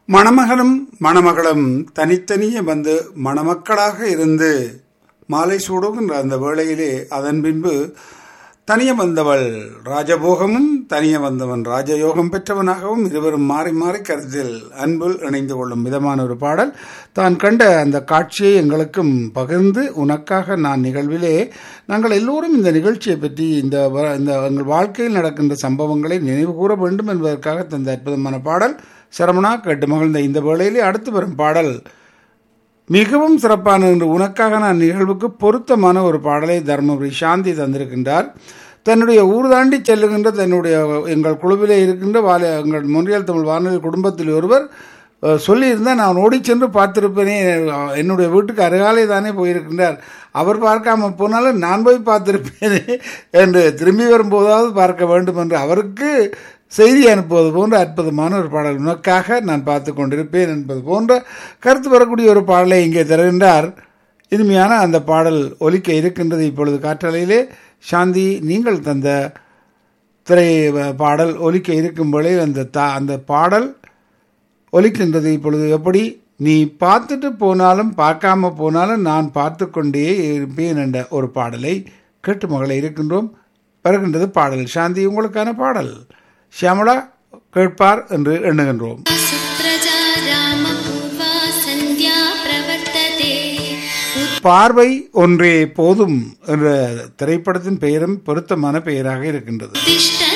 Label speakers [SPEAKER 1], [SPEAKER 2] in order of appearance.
[SPEAKER 1] மணமகனும் மணமகளும் தனித்தனியே வந்து மணமக்களாக இருந்து மாலை சூடுகின்ற அந்த வேளையிலே அதன் பின்பு தனியே வந்தவள் ராஜபோகமும் தனியே வந்தவன் ராஜயோகம் பெற்றவனாகவும் இருவரும் மாறி மாறி கருத்தில் அன்பில் இணைந்து கொள்ளும் விதமான ஒரு பாடல் தான் கண்ட அந்த காட்சியை எங்களுக்கும் பகிர்ந்து உனக்காக நான் நிகழ்விலே நாங்கள் எல்லோரும் இந்த நிகழ்ச்சியை பற்றி இந்த வ- இந்த எங்கள் வாழ்க்கையில் நடக்கின்ற சம்பவங்களை நினைவு கூற வேண்டும் என்பதற்காக தந்த அற்புதமான பாடல் சரவணா கேட்டு மகிழ்ந்த இந்த வேளையிலே அடுத்து வரும் பாடல் மிகவும் சிறப்பான என்று உனக்காக நான் நிகழ்வுக்கு பொருத்தமான ஒரு பாடலை தர்மபுரி சாந்தி தந்திருக்கின்றார் தன்னுடைய ஊர் தாண்டி செல்லுகின்ற தன்னுடைய எங்கள் குழுவிலே இருக்கின்ற வால எங்கள் மொன்றியல் தமிழ் வானொலி குடும்பத்தில் ஒருவர் அஹ், சொல்லியிருந்தால் நான் ஓடிச் சென்று பார்த்திருப்பேனே அஹ், என்னுடைய வீட்டுக்கு அருகாலே தானே போயிருக்கின்றார் அவர் பார்க்காம போனாலும் நான் போய் பார்த்திருப்பேனே என்று திரும்பி வரும்போதாவது பார்க்க வேண்டும் என்று அவருக்கு செய்தி அனுப்புவது போன்ற அற்புதமான ஒரு பாடல் உனக்காக நான் பார்த்து கொண்டிருப்பேன் என்பது போன்ற கருத்து வரக்கூடிய ஒரு பாடலை இங்கே தருகின்றார் இனிமையான அந்த பாடல் ஒலிக்க இருக்கின்றது இப்பொழுது காற்றலையிலே சாந்தி நீங்கள் தந்த திரை வ- பாடல் ஒலிக்க இருக்கும் வேளையில் அந்த தா அந்த பாடல் ஒலிக்கின்றது இப்பொழுது எப்படி நீ பார்த்துட்டு போனாலும் பார்க்காம போனாலும் நான் பார்த்து கொண்டே இருப்பேன் என்ற ஒரு பாடலை கேட்டு மகளை இருக்கின்றோம் வருகின்றது பாடல் சாந்தி உங்களுக்கான பாடல் ஷியாமளா கேட்பார் என்று எண்ணுகின்றோம்
[SPEAKER 2] सुप्रजा रामपूर्वा सन्ध्या प्रवर्तते
[SPEAKER 1] பார்வை ஒன்றே போதும் என்ற திரைப்படத்தின் பெயரும் பொருத்தமான பெயராக இருக்கின்றது
[SPEAKER 2] उत्तिष्ठ